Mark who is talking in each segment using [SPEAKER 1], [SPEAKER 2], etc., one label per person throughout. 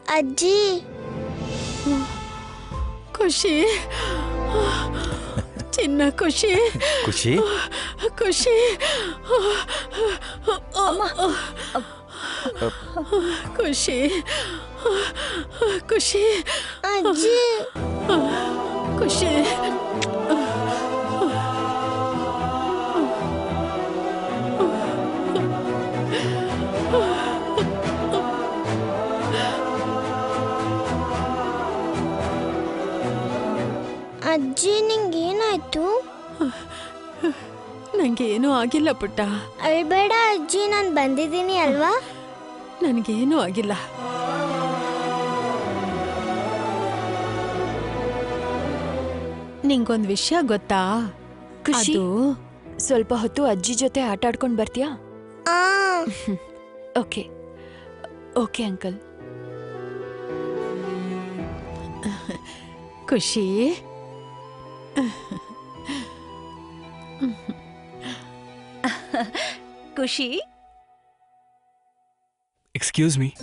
[SPEAKER 1] ಅಜ್ಜಿ
[SPEAKER 2] ಖುಷಿ ಚಿನ್ನ ಖುಷಿ
[SPEAKER 3] ಖುಷಿ
[SPEAKER 2] ಖುಷಿ ಖುಷಿ ಖುಷಿ
[SPEAKER 1] ಅಜ್ಜಿ
[SPEAKER 2] ಖುಷಿ
[SPEAKER 1] ಅಜ್ಜಿ ನಿಂಗೇನಾಯ್ತು
[SPEAKER 2] ನಂಗೇನೂ ಆಗಿಲ್ಲ ಪುಟ್ಟ
[SPEAKER 1] ಅಳ್ಬೇಡ ಅಜ್ಜಿ ನಾನು ಬಂದಿದ್ದೀನಿ ಅಲ್ವಾ
[SPEAKER 2] ನನಗೇನೂ ಆಗಿಲ್ಲ ನಿಂಗೊಂದ್ ವಿಷಯ ಗೊತ್ತಾ
[SPEAKER 4] ಖುಷಿ
[SPEAKER 2] ಅದು
[SPEAKER 4] ಸ್ವಲ್ಪ ಹೊತ್ತು ಅಜ್ಜಿ ಜೊತೆ ಆಟ ಆಡ್ಕೊಂಡು ಬರ್ತೀಯಾ
[SPEAKER 1] ಆ
[SPEAKER 4] ಓಕೆ ಓಕೆ ಅಂಕಲ್
[SPEAKER 2] ಖುಷಿ
[SPEAKER 4] ಖುಷಿ
[SPEAKER 5] excuse me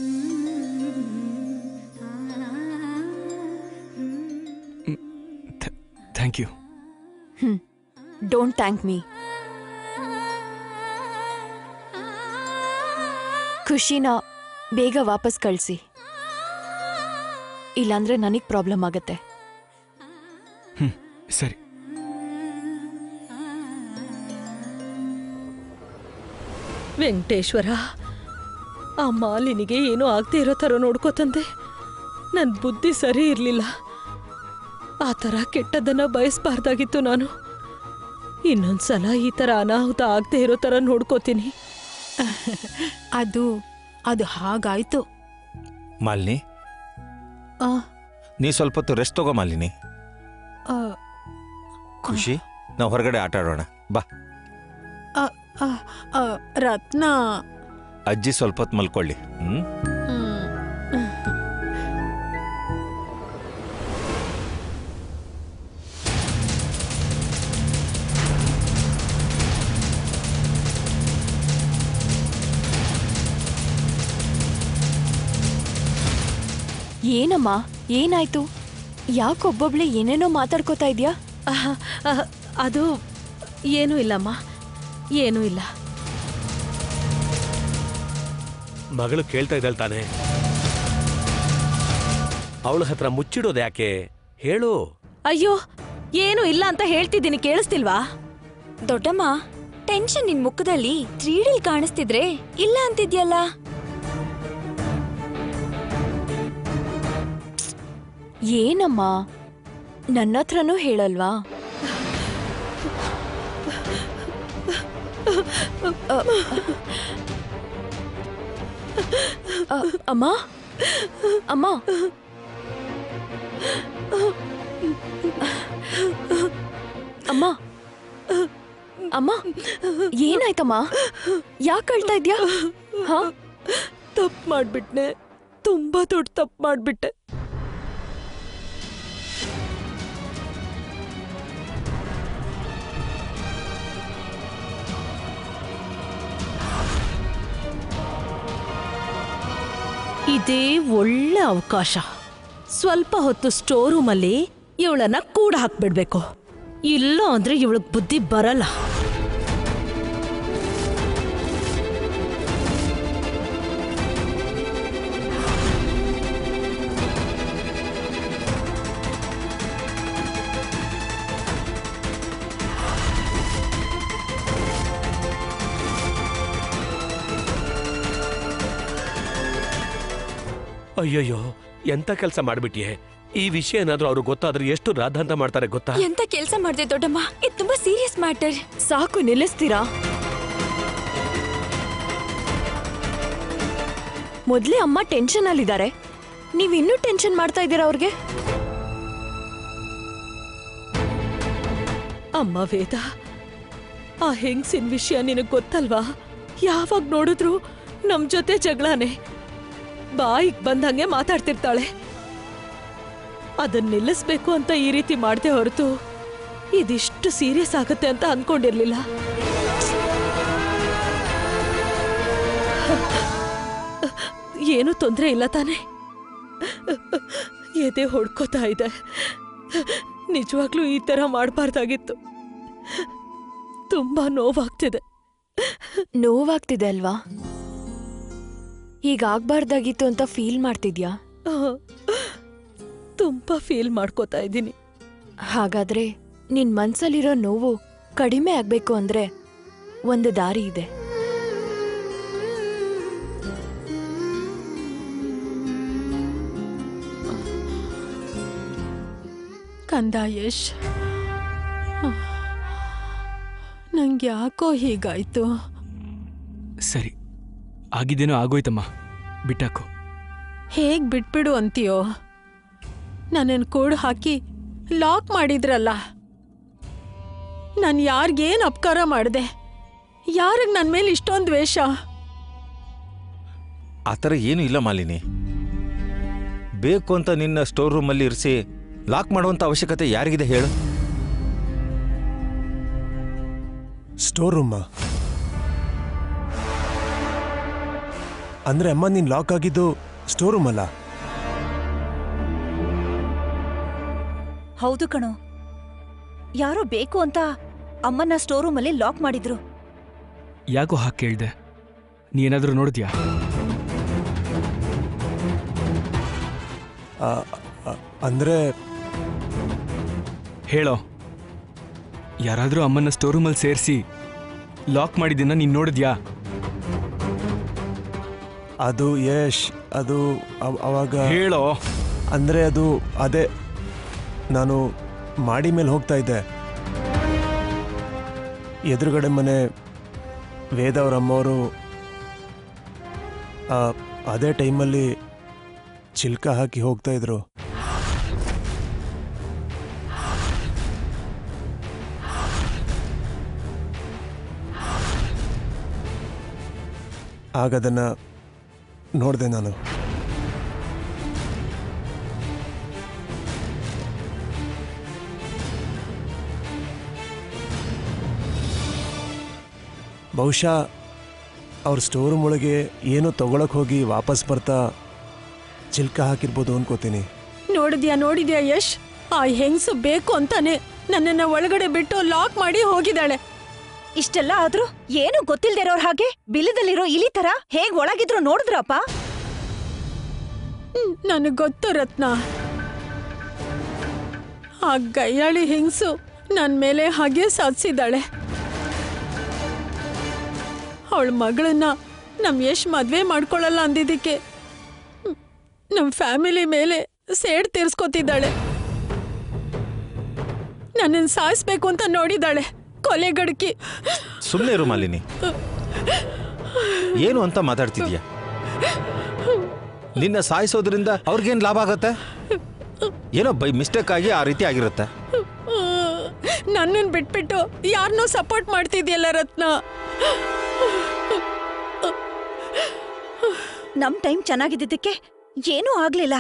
[SPEAKER 5] thank you
[SPEAKER 4] don't thank me ಖುಷಿನ ಬೇಗ ವಾಪಸ್ ಕಳಿಸಿ ಇಲ್ಲಾಂದ್ರೆ ನನಗೆ ಪ್ರಾಬ್ಲಮ್ ಆಗತ್ತೆ
[SPEAKER 5] ಹ್ಞೂ ಸರಿ
[SPEAKER 2] ವೆಂಕಟೇಶ್ವರ ಆ ಮಾಲಿನಿಗೆ ಏನೂ ಆಗದೆ ಇರೋ ಥರ ನೋಡ್ಕೋತಂದೆ ನನ್ನ ಬುದ್ಧಿ ಸರಿ ಇರಲಿಲ್ಲ ಆ ಥರ ಕೆಟ್ಟದ್ದನ್ನ ಬಯಸ್ಬಾರ್ದಾಗಿತ್ತು ನಾನು ಇನ್ನೊಂದ್ಸಲ ಈ ಥರ ಅನಾಹುತ ಆಗದೆ ಇರೋ ಥರ ನೋಡ್ಕೋತೀನಿ ಅದು ಅದು ಹಾಗಾಯ್ತು
[SPEAKER 3] ಮಾಲಿನಿ
[SPEAKER 2] ಆ,
[SPEAKER 3] ನೀ ಸ್ವಲ್ಪ ಹೊತ್ತು ರೆಸ್ಟ್ ತಗೋ ಮಾಲಿನಿ
[SPEAKER 2] ಆ,
[SPEAKER 3] ಖುಷಿ ನಾವು ಹೊರಗಡೆ ಆಟ ಆಡೋಣ ಬಾ
[SPEAKER 2] ಆ, ಆ, ಆ, ರತ್ನ
[SPEAKER 3] ಅಜ್ಜಿ ಸ್ವಲ್ಪ ಹೊತ್ತು ಮಲ್ಕೊಳ್ಳಿ ಹ್ಮ್
[SPEAKER 2] ಹ್ಮ್.
[SPEAKER 4] ಏನಮ್ಮ ಏನಾಯ್ತು ಯಾಕೊಬ್ಬೊಬ್ಳೆ ಏನೇನೋ ಮಾತಾಡ್ಕೋತಾ ಇದ್ಯಾ
[SPEAKER 2] ಆಹ್, ಆಹ್, ಅದು ಏನೂ ಇಲ್ಲಮ್ಮ ಏನೂ ಇಲ್ಲ
[SPEAKER 6] ಮಗಳು ಕೇಳ್ತಾ ಇದ್ದಾಳೆ ತಾನೆ ಅವಳ ಹತ್ರ ಮುಚ್ಚಿಡೋದು ಯಾಕೆ ಹೇಳು
[SPEAKER 2] ಅಯ್ಯೋ ಏನೂ ಇಲ್ಲ ಅಂತ ಹೇಳ್ತಿದ್ದೀನಿ ಕೇಳಿಸ್ತಿಲ್ವಾ
[SPEAKER 7] ದೊಡ್ಡಮ್ಮ ಟೆನ್ಷನ್ ನಿನ್ ಮುಖದಲ್ಲಿ ತ್ರೀ ಡಿ ಕಾಣಿಸ್ತಿದ್ರೆ ಇಲ್ಲ ಅಂತಿದ್ಯಲ್ಲ
[SPEAKER 4] ಏನಮ್ಮ ನನ್ನ ಹತ್ರನೂ ಹೇಳಲ್ವಾ ಅ, ಅ, ಅಮ್ಮ ಅಮ್ಮ ಅಮ್ಮ ಅಮ್ಮ ಏನಾಯ್ತಮ್ಮ ಯಾಕೆ ಅಳ್ತಾ ಇದ್ಯಾ ಹಾ
[SPEAKER 2] ತಪ್ಪು ಮಾಡ್ಬಿಟ್ನೆ ತುಂಬಾ ದೊಡ್ಡ ತಪ್ಪು ಮಾಡ್ಬಿಟ್ಟೆ ಇದೇ ಒಳ್ಳೆ ಅವಕಾಶ ಸ್ವಲ್ಪ ಹೊತ್ತು ಸ್ಟೋರ್ ರೂಮಲ್ಲಿ ಇವಳನ್ನ ಕೂಡ ಹಾಕ್ಬಿಡ್ಬೇಕು ಇಲ್ಲ ಅಂದ್ರೆ ಇವಳಿಗೆ ಬುದ್ಧಿ ಬರಲ್ಲ
[SPEAKER 6] ಅಯ್ಯಯ್ಯೋ ಎಂತ ಕೆಲಸ ಮಾಡ್ಬಿಟ್ಟಿಯೇ ಈ ವಿಷಯ ಏನಾದ್ರೂ ಅವ್ರಿಗೆ ಗೊತ್ತಾದ್ರೆ ಎಷ್ಟು ರಾಧಾಂತ ಮಾಡ್ತಾರೆ ಗೊತ್ತಾ
[SPEAKER 7] ಎಂತ ಕೆಲ್ಸ ಮಾಡ್ದೆ ದೊಡ್ಡಮ್ಮ ಇದು ತುಂಬಾ ಸೀರಿಯಸ್ ಮ್ಯಾಟರ್
[SPEAKER 4] ಸಾಕು ನಿಲ್ಲಿಸ್ತೀರಾ ಮೊದ್ಲೇ ಅಮ್ಮ ಟೆನ್ಷನ್ ಅಲ್ಲಿದ್ದಾರೆ ನೀವ್ ಇನ್ನೂ ಟೆನ್ಷನ್ ಮಾಡ್ತಾ ಇದ್ದೀರಾ ಅವ್ರಿಗೆ
[SPEAKER 2] ಅಮ್ಮ ವೇದ ಆ ಹೆಂಗ್ಸಿನ ವಿಷಯ ನಿನಗ್ ಗೊತ್ತಲ್ವಾ ಯಾವಾಗ ನೋಡಿದ್ರು ನಮ್ ಜೊತೆ ಜಗಳಾನೆ ಬಾಯಿಗ್ ಬಂದಂಗೆ ಮಾತಾಡ್ತಿರ್ತಾಳೆ ಅದನ್ನ ನಿಲ್ಲಿಸ್ಬೇಕು ಅಂತ ಈ ರೀತಿ ಮಾಡ್ದೆ ಹೊರತು ಇದಿಷ್ಟು ಸೀರಿಯಸ್ ಆಗತ್ತೆ ಅಂತ ಅನ್ಕೊಂಡಿರ್ಲಿಲ್ಲ ಏನು ತೊಂದ್ರೆ ಇಲ್ಲ ತಾನೆ ಎದೆ ಹೊಡ್ಕೋತಾ ಇದೆ ನಿಜವಾಗ್ಲೂ ಈ ಥರ ಮಾಡಬಾರ್ದಾಗಿತ್ತು ತುಂಬ ನೋವಾಗ್ತಿದೆ
[SPEAKER 4] ನೋವಾಗ್ತಿದೆ ಅಲ್ವಾ ಹೀಗಾಗ್ಬಾರ್ದಾಗಿತ್ತು ಅಂತ ಫೀಲ್ ಮಾಡ್ತಿದ್ಯಾ
[SPEAKER 2] ತುಂಬ ಫೀಲ್ ಮಾಡ್ಕೋತಾ ಇದ್ದೀನಿ
[SPEAKER 4] ಹಾಗಾದ್ರೆ ನಿನ್ ಮನ್ಸಲ್ಲಿರೋ ನೋವು ಕಡಿಮೆ ಆಗ್ಬೇಕು ಅಂದ್ರೆ ಒಂದು ದಾರಿ ಇದೆ
[SPEAKER 2] ಕಂದ ಯಶ್ ನಂಗೆ ಯಾಕೋ ಹೀಗಾಯ್ತು
[SPEAKER 5] ಸರಿ ಆಗಿದ್ದೇನೋ ಆಗೋಯ್ತಮ್ಮ ಬಿಟ್ಟಾಕು
[SPEAKER 2] ಹೇಗ್ ಬಿಟ್ಬಿಡು ಅಂತೀಯೋ ನನ್ನನ್ನು ಕೂಡು ಹಾಕಿ ಲಾಕ್ ಮಾಡಿದ್ರಲ್ಲ ನಾನು ಯಾರಿಗೇನು ಅಪಕಾರ ಮಾಡಿದೆ ಯಾರಿಗೆ ನನ್ನ ಮೇಲೆ ಇಷ್ಟೊಂದು ದ್ವೇಷ
[SPEAKER 3] ಆ ಥರ ಏನೂ ಇಲ್ಲ ಮಾಲಿನಿ ಬೇಕು ಅಂತ ನಿನ್ನ ಸ್ಟೋರ್ ರೂಮಲ್ಲಿ ಇರಿಸಿ ಲಾಕ್ ಮಾಡುವಂಥ ಅವಶ್ಯಕತೆ ಯಾರಿಗಿದೆ ಹೇಳು
[SPEAKER 8] ಸ್ಟೋರ್ ರೂಮಾ ಅಂದ್ರೆ ಅಮ್ಮ ನೀನ್ ಲಾಕ್ ಆಗಿದ್ದು ಸ್ಟೋರ್ ರೂಮ್ ಅಲ್ಲ
[SPEAKER 9] ಹೌದು ಕಣೋ ಯಾರೋ ಬೇಕು ಅಂತ ಅಮ್ಮನ ಸ್ಟೋರ್ ರೂಮಲ್ಲಿ ಲಾಕ್ ಮಾಡಿದ್ರು
[SPEAKER 5] ಯಾಕೋ ಹಾಗೆ ಕೇಳ್ದೆ ನೀ ಏನಾದರೂ ನೋಡಿದ್ಯಾ
[SPEAKER 8] ಆ, ಆ, ಅಂದ್ರೆ
[SPEAKER 5] ಹೇಳೋ ಯಾರಾದರೂ ಅಮ್ಮನ್ನ ಸ್ಟೋರ್ ರೂಮಲ್ಲಿ ಸೇರಿಸಿ ಲಾಕ್ ಮಾಡಿದ್ದನ್ನ ನೀನು ನೋಡಿದ್ಯಾ
[SPEAKER 8] ಅದು ಯಶ್ ಅದು ಅವ್- ಅವಾಗ
[SPEAKER 5] ಹೇಳೋ
[SPEAKER 8] ಅಂದ್ರೆ ಅದು ಅದೇ ನಾನು ಮಾಡಿ ಮೇಲೆ ಹೋಗ್ತಾ ಇದ್ದೆ ಎದುರುಗಡೆ ಮನೆ ವೇದ ಅವ್ರ ಅಮ್ಮವರು ಆ, ಅದೇ ಟೈಮಲ್ಲಿ ಚಿಲ್ಕ ಹಾಕಿ ಹೋಗ್ತಾ ಇದ್ರು ಆಗದನ್ನ ನೋಡಿದೆ ನಾನು ಬಹುಶಃ ಅವ್ರ ಸ್ಟೋರ್ ರೂಮ್ ಒಳಗೆ ಏನೋ ತಗೊಳಕ್ ಹೋಗಿ ವಾಪಸ್ ಬರ್ತಾ ಚಿಲ್ಕ ಹಾಕಿರ್ಬೋದು ಅನ್ಕೋತೀನಿ
[SPEAKER 2] ನೋಡಿದ್ಯಾ ನೋಡಿದ್ಯಾ ಯಶ್ ಆ ಹೆಂಗ್ಸು ಬೇಕು ಅಂತಾನೆ ನನ್ನನ್ನ ಒಳಗಡೆ ಬಿಟ್ಟು ಲಾಕ್ ಮಾಡಿ ಹೋಗಿದ್ದಾಳೆ
[SPEAKER 9] ಇಷ್ಟೆಲ್ಲ ಆದ್ರೂ ಏನು ಗೊತ್ತಿಲ್ದೇ ಇರೋರ್ ಹಾಗೆ ಬಿಲದಲ್ಲಿರೋ ಇಲಿ ತರ ಹೇಗ್ ಒಳಗಿದ್ರು ನೋಡಿದ್ರಪ್ಪ
[SPEAKER 2] ನನಗೆ ಗೊತ್ತು ರತ್ನ ಆ ಗಯ್ಯಾಳಿ ಹೆಂಗ್ಸು ನನ್ನ ಮೇಲೆ ಹಾಗೆ ಸಾಧಿಸಿದ್ದಾಳೆ ಅವಳ ಮಗಳನ್ನ ನಮ್ಮ ಯಶ್ ಮದ್ವೆ ಮಾಡ್ಕೊಳ್ಳಲ್ಲ ಅಂದಿದ್ದಕ್ಕೆ ನಮ್ಮ ಫ್ಯಾಮಿಲಿ ಮೇಲೆ ಸೇಡ್ ತೀರ್ಸ್ಕೊತಿದ್ದಾಳೆ ನನ್ನನ್ನು ಸಾಯಿಸ್ಬೇಕು ಅಂತ ನೋಡಿದಾಳೆ ಕೊಲೆಗಡಕಿ
[SPEAKER 3] ಸುಮ್ಮನೆ ಇರು ಮಾಲಿನಿ ಏನು ಅಂತ ಮಾತಾಡ್ತಿದ್ಯಾ ನಿನ್ನ ಸಾಯಿಸೋದ್ರಿಂದ ಅವ್ರಿಗೇನು ಲಾಭ ಆಗತ್ತೆ ಏನೋ ಬೈ ಮಿಸ್ಟೇಕ್ ಆಗಿ ಆ ರೀತಿ ಆಗಿರುತ್ತೆ
[SPEAKER 2] ನನ್ನನ್ನು ಬಿಟ್ಬಿಟ್ಟು ಯಾರನ್ನೋ ಸಪೋರ್ಟ್ ಮಾಡ್ತಿದ್ಯಲ್ಲ ರತ್ನ
[SPEAKER 9] ನಮ್ ಟೈಮ್ ಚೆನ್ನಾಗಿದ್ದಿದ್ದಕ್ಕೆ ಏನೂ ಆಗ್ಲಿಲ್ಲ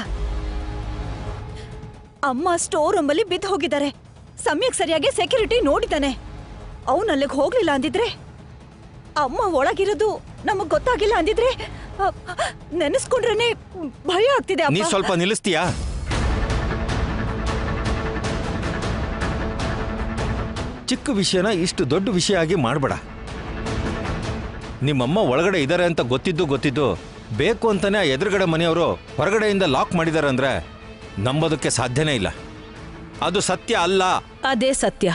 [SPEAKER 9] ಅಮ್ಮ ಸ್ಟೋರ್ ರೂಮಲ್ಲಿ ಬಿದ್ದು ಹೋಗಿದ್ದಾರೆ ಸಮಯಕ್ಕೆ ಸರಿಯಾಗಿ ಸೆಕ್ಯೂರಿಟಿ ನೋಡಿದ್ದಾನೆ ಅವನು ಅಲ್ಲಿಗೆ ಹೋಗ್ಲಿಲ್ಲ ಅಂದಿದ್ರೆ ಅಮ್ಮ ಒಳಗಿರೋದು ನಮಗ್ ಗೊತ್ತಾಗಿಲ್ಲ ಅಂದಿದ್ರೆ ಅ, ನೆನೆಸ್ಕೊಂಡ್ರೇನೆ ಭಯ ಆಗ್ತಿದೆ
[SPEAKER 3] ನೀ
[SPEAKER 9] ಅಪ್ಪ
[SPEAKER 3] ಸ್ವಲ್ಪ ನಿಲ್ಲಿಸ್ತೀಯಾ ಚಿಕ್ಕ ವಿಷಯನ ಇಷ್ಟು ದೊಡ್ಡ ವಿಷಯ ಆಗಿ ಮಾಡಬೇಡ ನಿಮ್ಮಮ್ಮ ಒಳಗಡೆ ಇದ್ದಾರೆ ಅಂತ ಗೊತ್ತಿದ್ದು ಗೊತ್ತಿದ್ದು ಬೇಕು ಅಂತಾನೆ ಆ ಎದುರುಗಡೆ ಮನೆಯವರು ಹೊರಗಡೆಯಿಂದ ಲಾಕ್ ಮಾಡಿದ್ದಾರೆ ಅಂದ್ರೆ ನಂಬೋದಕ್ಕೆ ಸಾಧ್ಯನೇ ಇಲ್ಲ ಅದು ಸತ್ಯ ಅಲ್ಲ
[SPEAKER 2] ಅದೇ ಸತ್ಯ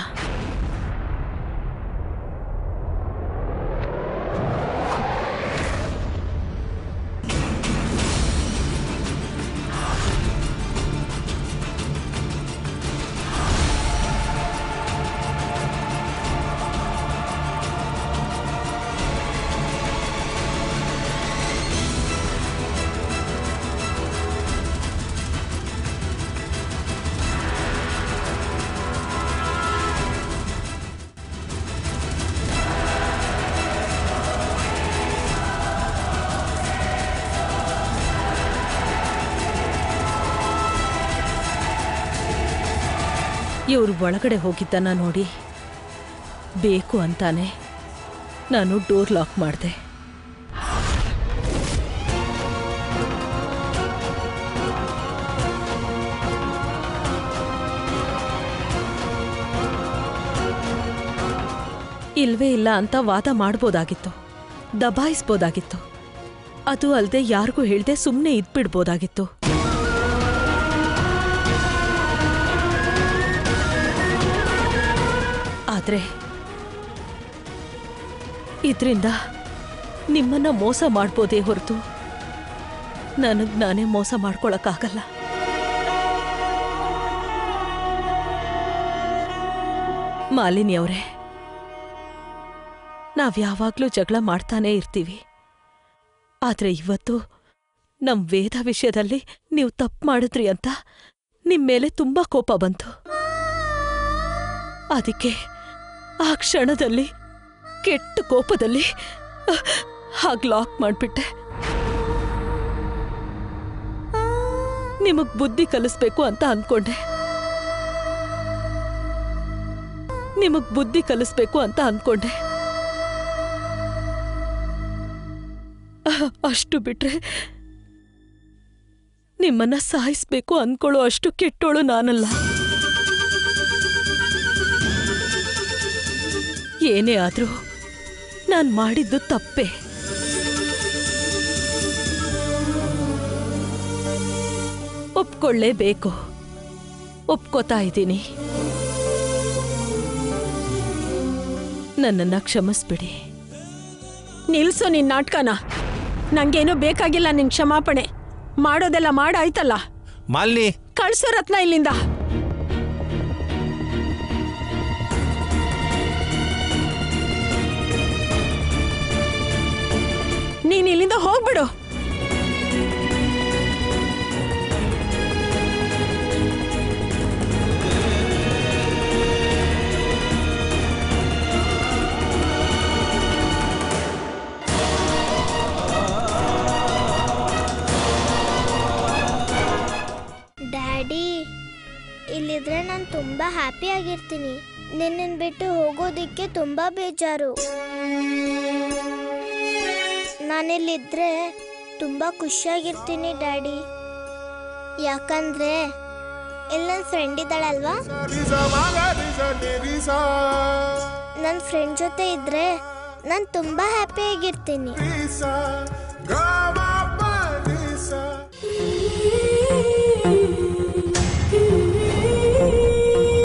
[SPEAKER 2] ಇವ್ರು ಒಳಗಡೆ ಹೋಗಿದ್ದನ್ನ ನೋಡಿ ಬೇಕು ಅಂತಾನೆ ನಾನು ಡೋರ್ ಲಾಕ್ ಮಾಡಿದೆ ಇಲ್ವೇ ಇಲ್ಲ ಅಂತ ವಾದ ಮಾಡ್ಬೋದಾಗಿತ್ತು ದಬಾಯಿಸ್ಬೋದಾಗಿತ್ತು ಅದು ಅಲ್ಲದೆ ಯಾರಿಗೂ ಹೇಳ್ದೆ ಸುಮ್ಮನೆ ಇದ್ಬಿಡ್ಬೋದಾಗಿತ್ತು ಆದ್ರೆ ಇದರಿಂದ ನಿಮ್ಮನ್ನ ಮೋಸ ಮಾಡ್ಬೋದೇ ಹೊರತು ನನಗ್ ನಾನೇ ಮೋಸ ಮಾಡ್ಕೊಳಕ್ಕಾಗಲ್ಲ ಮಾಲಿನಿ ಅವರೇ ನಾವ್ ಯಾವಾಗ್ಲೂ ಜಗಳ ಮಾಡ್ತಾನೇ ಇರ್ತೀವಿ ಆದ್ರೆ ಇವತ್ತು ನಮ್ ವೇದ ವಿಷಯದಲ್ಲಿ ನೀವು ತಪ್ಪು ಮಾಡಿದ್ರಿ ಅಂತ ನಿಮ್ ಮೇಲೆ ತುಂಬಾ ಕೋಪ ಬಂತು ಅದಕ್ಕೆ ಆ ಕ್ಷಣದಲ್ಲಿ ಕೆಟ್ಟ ಕೋಪದಲ್ಲಿ ಹಾಗೆ ಲಾಕ್ ಮಾಡ್ಬಿಟ್ಟೆ ನಿಮಗ್ ಬುದ್ಧಿ ಕಲಿಸ್ಬೇಕು ಅಂತ ಅನ್ಕೊಂಡೆ ನಿಮಗ್ ಬುದ್ಧಿ ಕಲಿಸ್ಬೇಕು ಅಂತ ಅನ್ಕೊಂಡೆ ಅಹ್, ಅಷ್ಟು ಬಿಟ್ರೆ ನಿಮ್ಮನ್ನ ಸಾಯಿಸ್ಬೇಕು ಅನ್ಕೊಳ್ಳೋ ಅಷ್ಟು ಕೆಟ್ಟೋಳು ನಾನಲ್ಲ ಏನೇ ಆದ್ರೂ ನಾನ್ ಮಾಡಿದ್ದು ತಪ್ಪೆ ಒಪ್ಕೊಳ್ಳೇಬೇಕು ಒಪ್ಕೋತಾ ಇದ್ದೀನಿ ನನ್ನನ್ನ ಕ್ಷಮಿಸ್ಬಿಡಿ
[SPEAKER 10] ನಿಲ್ಸು ನಿನ್ ನಾಟಕನ ನಂಗೇನು ಬೇಕಾಗಿಲ್ಲ ನಿನ್ ಕ್ಷಮಾಪಣೆ ಮಾಡೋದೆಲ್ಲ ಮಾಡಾಯ್ತಲ್ಲ
[SPEAKER 3] ಮಾಲಿನಿ
[SPEAKER 10] ಕಳ್ಸೋ ರತ್ನ ಇಲ್ಲಿಂದ ನೀನ್ ಇಲ್ಲಿಂದ ಹೋಗ್ಬಿಡು
[SPEAKER 1] ಡ್ಯಾಡಿ ಇಲ್ಲಿದ್ರೆ ನಾನು ತುಂಬ ಹ್ಯಾಪಿ ಆಗಿರ್ತೀನಿ ನಿನ್ನನ್ನು ಬಿಟ್ಟು ಹೋಗೋದಿಕ್ಕೆ ತುಂಬ ಬೇಜಾರು ನಾನಿಲ್ಲಿದ್ರೆ ತುಂಬ ಖುಷಿಯಾಗಿರ್ತೀನಿ ಡ್ಯಾಡಿ ಯಾಕಂದ್ರೆ ಇಲ್ಲಿ ನನ್ನ ಫ್ರೆಂಡ್ ಇದ್ದಾಳಲ್ವಾ ನನ್ನ ಫ್ರೆಂಡ್ ಜೊತೆ ಇದ್ರೆ ನಾನು ತುಂಬ ಹ್ಯಾಪಿ ಆಗಿರ್ತೀನಿ
[SPEAKER 11] ಗ